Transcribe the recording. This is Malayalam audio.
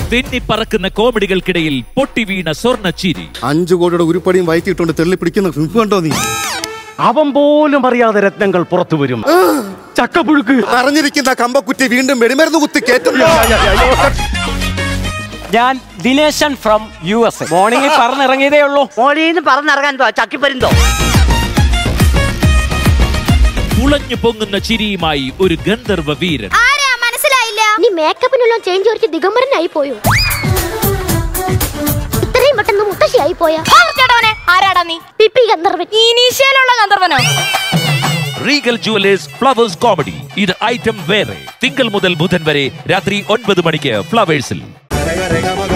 തെന്നിപ്പറക്കുന്ന കോമഡികൾക്കിടയിൽ പൊട്ടി വീണ സ്വർണ്ണ ചിരി അഞ്ചു കോടിയുടെ ഉരുപ്പടിയും വയറ്റിയിട്ടുണ്ട് തെള്ളി പിടിക്കുന്ന ഫിലിം കണ്ടോ നീ അവൻ പോലും അറിയാതെ രത്നങ്ങൾ പുറത്തു വരും ചക്കപ്പുഴുക്ക് അറിഞ്ഞിരിക്കുന്ന കമ്പക്കുറ്റി വീണ്ടും വെടിമരുന്ന് കുത്തി കേറ്റുന്നു ഞാൻ Dineshan from U S A മോർണിംഗിൽ പറഞ്ഞിറങ്ങിയതേ ഉള്ളൂ മോളിന്ന് പറന്നിറങ്ങാൻ ചക്കിപ്പരുന്തോ തുളഞ്ഞു പൊങ്ങുന്ന ചിരിയുമായി ഒരു ഗന്ധർവ വീരൻ ആരാ മനസ്സിലായില്ല നീ മേക്കപ്പിനുള്ള ചേഞ്ച് കുറച്ച് ദിഗംബരനായി പോയോ ഇത്രയും പെട്ടെന്ന് മുത്തശ്ശിയായി പോയാ ചേട്ടവനെ ആരാടാ നീ പിപ്പി ഗന്ധർവൻ ഇനീഷ്യലുള്ള ഗന്ധർവനോ റീഗൽ ജുവലേഴ്സ് ഫ്ലവേഴ്സ് കോമഡി ഇത് ഐറ്റം വേറെ തിങ്കൾ മുതൽ ബുധൻ വരെ രാത്രി ഒൻപത് മണിക്ക് ഫ്ലവേഴ്സിൽ രഗ രഗ മഗ